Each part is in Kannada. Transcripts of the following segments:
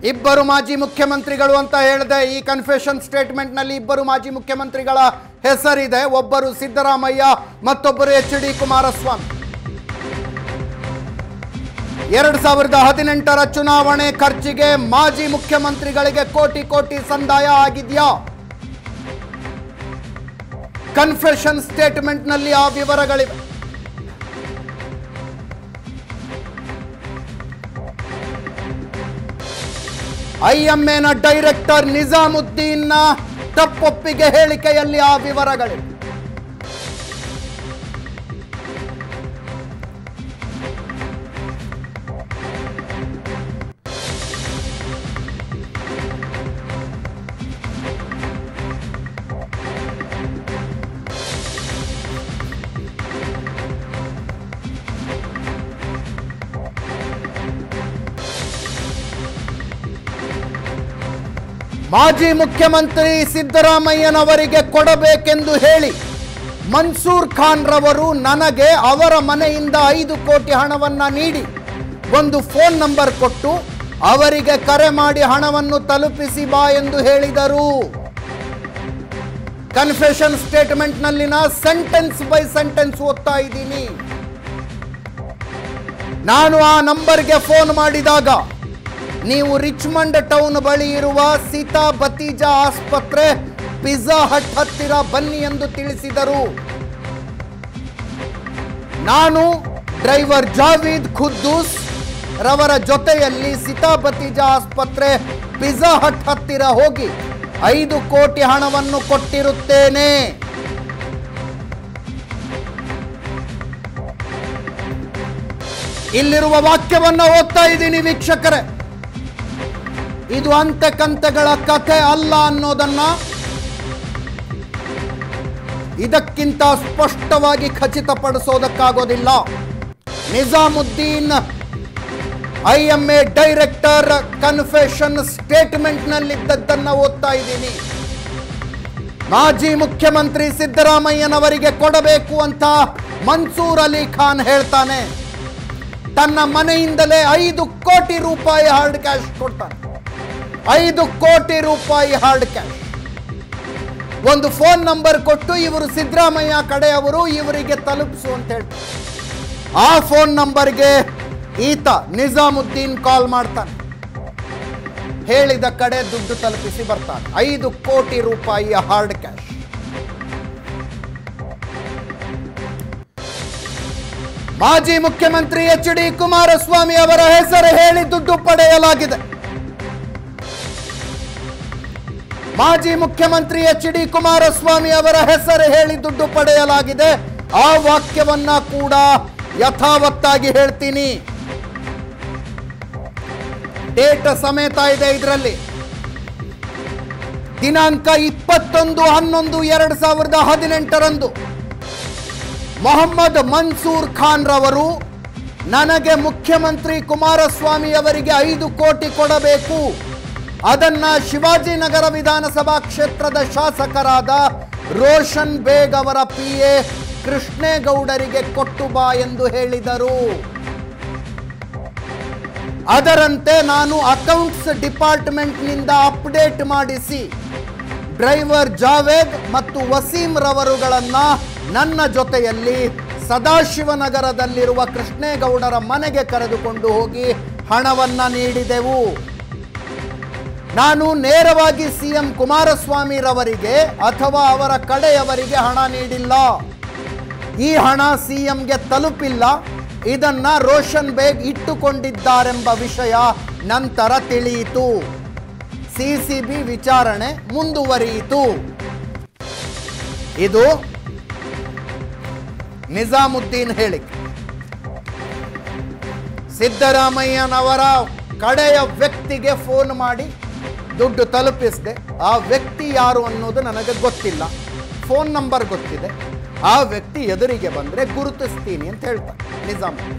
ಇಬ್ಬರು ಮಾಜಿ ಮುಖ್ಯಮಂತ್ರಿಗಳು ಅಂತ ಹೇಳಿದೆ ಈ ಕನ್ಫೆಷನ್ ಸ್ಟೇಟ್ಮೆಂಟ್ನಲ್ಲಿ ಇಬ್ಬರು ಮಾಜಿ ಮುಖ್ಯಮಂತ್ರಿಗಳ ಹೆಸರಿದೆ ಒಬ್ಬರು ಸಿದ್ದರಾಮಯ್ಯ ಮತ್ತೊಬ್ಬರು ಎಚ್ ಡಿ ಕುಮಾರಸ್ವಾಮಿ ಎರಡು ಸಾವಿರದ ಹದಿನೆಂಟರ ಚುನಾವಣೆ ಖರ್ಚಿಗೆ ಮಾಜಿ ಮುಖ್ಯಮಂತ್ರಿಗಳಿಗೆ ಕೋಟಿ ಕೋಟಿ ಸಂದಾಯ ಆಗಿದೆಯಾ ಕನ್ಫೆಷನ್ ಸ್ಟೇಟ್ಮೆಂಟ್ನಲ್ಲಿ ಆ ವಿವರಗಳಿವೆ ಐಎಂಎನ ಡೈರೆಕ್ಟರ್ ನಿಜಾಮುದ್ದೀನ್ನ ತಪ್ಪೊಪ್ಪಿಗೆ ಹೇಳಿಕೆಯಲ್ಲಿ ಆ ವಿವರಗಳಿವೆ ಮಾಜಿ ಮುಖ್ಯಮಂತ್ರಿ ಸಿದ್ದರಾಮಯ್ಯನವರಿಗೆ ಕೊಡಬೇಕೆಂದು ಹೇಳಿ ಮನ್ಸೂರ್ ಖಾನ್ ರವರು ನನಗೆ ಅವರ ಮನೆಯಿಂದ ಐದು ಕೋಟಿ ಹಣವನ್ನ ನೀಡಿ ಒಂದು ಫೋನ್ ನಂಬರ್ ಕೊಟ್ಟು ಅವರಿಗೆ ಕರೆ ಮಾಡಿ ಹಣವನ್ನು ತಲುಪಿಸಿ ಬಾ ಎಂದು ಹೇಳಿದರು ಕನ್ಫೆಷನ್ ಸ್ಟೇಟ್ಮೆಂಟ್ನಲ್ಲಿನ ಸೆಂಟೆನ್ಸ್ ಬೈ ಸೆಂಟೆನ್ಸ್ ಓದ್ತಾ ಇದ್ದೀನಿ ನಾನು ಆ ನಂಬರ್ಗೆ ಫೋನ್ ಮಾಡಿದಾಗ ನೀವು ರಿಚ್ಮಂಡ್ ಟೌನ್ ಬಳಿ ಇರುವ ಸೀತಾ ಬತೀಜಾ ಆಸ್ಪತ್ರೆ ಪಿಜ್ಜಾ ಹಟ್ ಹತ್ತಿರ ಬನ್ನಿ ಎಂದು ತಿಳಿಸಿದರು ನಾನು ಡ್ರೈವರ್ ಜಾವೀದ್ ಖುದ್ದೂಸ್ ರವರ ಜೊತೆಯಲ್ಲಿ ಸೀತಾ ಬತೀಜಾ ಆಸ್ಪತ್ರೆ ಪಿಜ್ಜಾ ಹಟ್ ಹತ್ತಿರ ಹೋಗಿ ಐದು ಕೋಟಿ ಹಣವನ್ನು ಕೊಟ್ಟಿರುತ್ತೇನೆ ಇಲ್ಲಿರುವ ವಾಕ್ಯವನ್ನ ಓದ್ತಾ ಇದ್ದೀನಿ ವೀಕ್ಷಕರೇ ಇದು ಅಂತೆ ಕಂತೆಗಳ ಕಥೆ ಅಲ್ಲ ಅನ್ನೋದನ್ನ ಇದಕ್ಕಿಂತ ಸ್ಪಷ್ಟವಾಗಿ ಖಚಿತಪಡಿಸೋದಕ್ಕಾಗೋದಿಲ್ಲ ನಿಜಾಮುದ್ದೀನ್ ಐಎಂಎ ಡೈರೆಕ್ಟರ್ ಕನ್ಫೆಷನ್ ಸ್ಟೇಟ್ಮೆಂಟ್ನಲ್ಲಿದ್ದದ್ದನ್ನ ಓದ್ತಾ ಇದ್ದೀನಿ ಮಾಜಿ ಮುಖ್ಯಮಂತ್ರಿ ಸಿದ್ದರಾಮಯ್ಯನವರಿಗೆ ಕೊಡಬೇಕು ಅಂತ ಮನ್ಸೂರ್ ಅಲಿ ಖಾನ್ ಹೇಳ್ತಾನೆ ತನ್ನ ಮನೆಯಿಂದಲೇ ಐದು ಕೋಟಿ ರೂಪಾಯಿ ಹಾರ್ಡ್ ಕ್ಯಾಶ್ ಕೊಡ್ತಾನೆ ಐದು ಕೋಟಿ ರೂಪಾಯಿ ಹಾರ್ಡ್ ಕ್ಯಾಶ್ ಒಂದು ಫೋನ್ ನಂಬರ್ ಕೊಟ್ಟು ಇವರು ಸಿದ್ದರಾಮಯ್ಯ ಕಡೆಯವರು ಇವರಿಗೆ ತಲುಪಿಸು ಅಂತ ಹೇಳ್ತಾರೆ ಆ ಫೋನ್ ನಂಬರ್ಗೆ ಈತ ನಿಜಾಮುದ್ದೀನ್ ಕಾಲ್ ಮಾಡ್ತಾನೆ ಹೇಳಿದ ಕಡೆ ದುಡ್ಡು ತಲುಪಿಸಿ ಬರ್ತಾನೆ ಐದು ಕೋಟಿ ರೂಪಾಯಿಯ ಹಾರ್ಡ್ ಕ್ಯಾಶ್ ಮಾಜಿ ಮುಖ್ಯಮಂತ್ರಿ ಎಚ್ ಡಿ ಕುಮಾರಸ್ವಾಮಿ ಅವರ ಹೆಸರು ಹೇಳಿ ದುಡ್ಡು ಪಡೆಯಲಾಗಿದೆ ಮಾಜಿ ಮುಖ್ಯಮಂತ್ರಿ ಎಚ್ ಡಿ ಕುಮಾರಸ್ವಾಮಿ ಅವರ ಹೆಸರು ಹೇಳಿ ದುಡ್ಡು ಪಡೆಯಲಾಗಿದೆ ಆ ವಾಕ್ಯವನ್ನ ಕೂಡ ಯಥಾವತ್ತಾಗಿ ಹೇಳ್ತೀನಿ ಡೇಟ್ ಸಮೇತ ಇದೆ ಇದರಲ್ಲಿ ದಿನಾಂಕ ಇಪ್ಪತ್ತೊಂದು ಹನ್ನೊಂದು ಎರಡು ಸಾವಿರದ ಹದಿನೆಂಟರಂದು ಮೊಹಮ್ಮದ್ ಮನ್ಸೂರ್ ಖಾನ್ ರವರು ನನಗೆ ಮುಖ್ಯಮಂತ್ರಿ ಕುಮಾರಸ್ವಾಮಿ ಅವರಿಗೆ ಐದು ಕೋಟಿ ಕೊಡಬೇಕು ಅದನ್ನ ಶಿವಾಜಿನಗರ ವಿಧಾನಸಭಾ ಕ್ಷೇತ್ರದ ಶಾಸಕರಾದ ರೋಷನ್ ಬೇಗ್ ಅವರ ಪಿ ಎ ಕೃಷ್ಣೇಗೌಡರಿಗೆ ಕೊಟ್ಟು ಬಾ ಎಂದು ಹೇಳಿದರು ಅದರಂತೆ ನಾನು ಅಕೌಂಟ್ಸ್ ಡಿಪಾರ್ಟ್ಮೆಂಟ್ನಿಂದ ಅಪ್ಡೇಟ್ ಮಾಡಿಸಿ ಡ್ರೈವರ್ ಜಾವೇದ್ ಮತ್ತು ವಸೀಂ ರವರುಗಳನ್ನ ನನ್ನ ಜೊತೆಯಲ್ಲಿ ಸದಾಶಿವನಗರದಲ್ಲಿರುವ ಕೃಷ್ಣೇಗೌಡರ ಮನೆಗೆ ಕರೆದುಕೊಂಡು ಹೋಗಿ ಹಣವನ್ನ ನೀಡಿದೆವು ನಾನು ನೇರವಾಗಿ ಸಿಎಂ ಕುಮಾರಸ್ವಾಮಿ ರವರಿಗೆ ಅಥವಾ ಅವರ ಕಡೆಯವರಿಗೆ ಹಣ ನೀಡಿಲ್ಲ ಈ ಹಣ ಸಿಎಂಗೆ ತಲುಪಿಲ್ಲ ಇದನ್ನ ರೋಷನ್ ಬೇಗ್ ಇಟ್ಟುಕೊಂಡಿದ್ದಾರೆಂಬ ವಿಷಯ ನಂತರ ತಿಳಿಯಿತು ಸಿಸಿಬಿ ವಿಚಾರಣೆ ಮುಂದುವರಿಯಿತು ಇದು ನಿಜಾಮುದ್ದೀನ್ ಹೇಳಿಕೆ ಸಿದ್ದರಾಮಯ್ಯನವರ ಕಡೆಯ ವ್ಯಕ್ತಿಗೆ ಫೋನ್ ಮಾಡಿ ದುಡ್ಡು ತಲುಪಿಸಿದೆ ಆ ವ್ಯಕ್ತಿ ಯಾರು ಅನ್ನೋದು ನನಗೆ ಗೊತ್ತಿಲ್ಲ ಫೋನ್ ನಂಬರ್ ಗೊತ್ತಿದೆ ಆ ವ್ಯಕ್ತಿ ಎದುರಿಗೆ ಬಂದ್ರೆ ಗುರುತಿಸ್ತೀನಿ ಅಂತ ಹೇಳ್ತಾನೆ ನಿಜಾಮುದ್ದೀನ್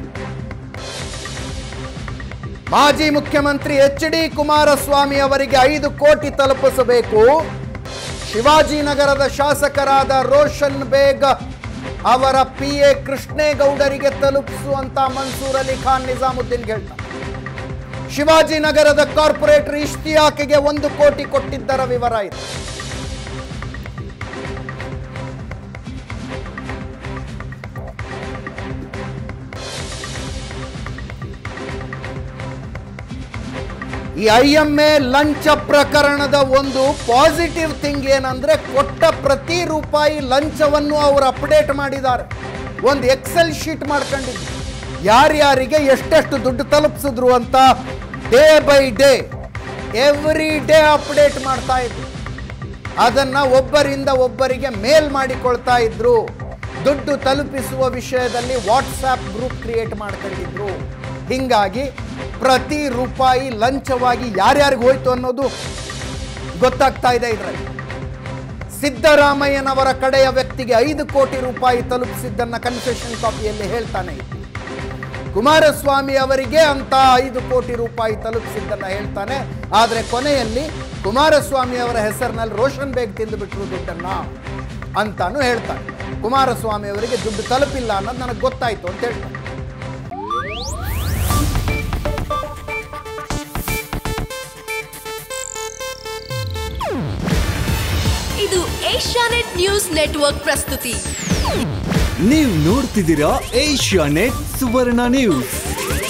ಮಾಜಿ ಮುಖ್ಯಮಂತ್ರಿ ಎಚ್ ಡಿ ಕುಮಾರಸ್ವಾಮಿ ಅವರಿಗೆ ಐದು ಕೋಟಿ ತಲುಪಿಸಬೇಕು ಶಿವಾಜಿನಗರದ ಶಾಸಕರಾದ ರೋಷನ್ ಬೇಗ್ ಅವರ ಪಿ ಎ ಕೃಷ್ಣೇಗೌಡರಿಗೆ ತಲುಪಿಸುವಂತ ಮನ್ಸೂರ್ ಅಲಿ ಖಾನ್ ನಿಜಾಮುದ್ದೀನ್ ಹೇಳ್ತಾನೆ ಶಿವಾಜಿನಗರದ ಕಾರ್ಪೊರೇಟರ್ ಇಷ್ತಿಯಾಕ್ಗೆ ಒಂದು ಕೋಟಿ ಕೊಟ್ಟಿದ್ದರ ವಿವರ ಇದೆ ಈ ಐ ಎಂ ಎ ಲಂಚ ಪ್ರಕರಣದ ಒಂದು ಪಾಸಿಟಿವ್ ಥಿಂಗ್ ಏನಂದ್ರೆ ಕೊಟ್ಟ ಪ್ರತಿ ರೂಪಾಯಿ ಲಂಚವನ್ನು ಅವರು ಅಪ್ಡೇಟ್ ಮಾಡಿದ್ದಾರೆ ಒಂದು ಎಕ್ಸೆಲ್ ಶೀಟ್ ಮಾಡ್ಕೊಂಡಿದ್ರು ಯಾರ್ಯಾರಿಗೆ ಎಷ್ಟೆಷ್ಟು ದುಡ್ಡು ತಲುಪಿಸಿದ್ರು ಅಂತ day by day every day update ಮಾಡ್ತಾ ಇದ್ರು ಅದನ್ನ ಒಬ್ಬರಿಂದ ಒಬ್ಬರಿಗೆ ಮೇಲ್ ಮಾಡಿಕೊಳ್ತಾ ಇದ್ರು ದುಡ್ಡು ತಲುಪಿಸುವ ವಿಷಯದಲ್ಲಿ ವಾಟ್ಸ್ಆಪ್ ಗ್ರೂಪ್ ಕ್ರಿಯೇಟ್ ಮಾಡ್ಕೊಂಡಿದ್ರು ಹಿಂಗಾಗಿ ಪ್ರತಿ ರೂಪಾಯಿ ಲಂಚವಾಗಿ ಯಾರ್ಯಾರಿಗೆ ಹೋಯ್ತು ಅನ್ನೋದು ಗೊತ್ತಾಗ್ತಾ ಇದೆ ಇದರಲ್ಲಿ ಸಿದ್ದರಾಮಯ್ಯನವರ ಕಡೆಯ ವ್ಯಕ್ತಿಗೆ ಐದು ಕೋಟಿ ರೂಪಾಯಿ ತಲುಪಿಸಿದ್ದನ್ನ ಕನ್ಫೆಷನ್ ಕಾಪಿಯಲ್ಲಿ ಹೇಳ್ತಾನೆ ಇದ್ದ. ಕುಮಾರಸ್ವಾಮಿ ಅವರಿಗೆ ಅಂತ ಐದು ಕೋಟಿ ರೂಪಾಯಿ ತಲುಪಿಸಿದ್ದನ್ನ ಹೇಳ್ತಾನೆ ಆದರೆ ಕೊನೆಯಲ್ಲಿ ಕುಮಾರಸ್ವಾಮಿ ಅವರ ಹೆಸರಿನಲ್ಲಿ ರೋಷನ್ ಬೇಗ್ ತಿಂದು ಬಿಟ್ರು ದುಡ್ಡನ್ನ ಅಂತಾನು ಹೇಳ್ತಾನೆ ಕುಮಾರಸ್ವಾಮಿ ಅವರಿಗೆ ದುಡ್ಡು ತಲುಪಿಲ್ಲ ಅನ್ನೋದು ನನಗೆ ಗೊತ್ತಾಯ್ತು ಅಂತ ಹೇಳ್ತಾನೆ ಇದು ಏಷ್ಯಾನೆಟ್ ನ್ಯೂಸ್ ನೆಟ್ವರ್ಕ್ ಪ್ರಸ್ತುತಿ ನೀವು ನೋಡ್ತಿದ್ದೀರಾ ಏಷ್ಯಾ ನೆಟ್ ಸುವರ್ಣ ನ್ಯೂಸ್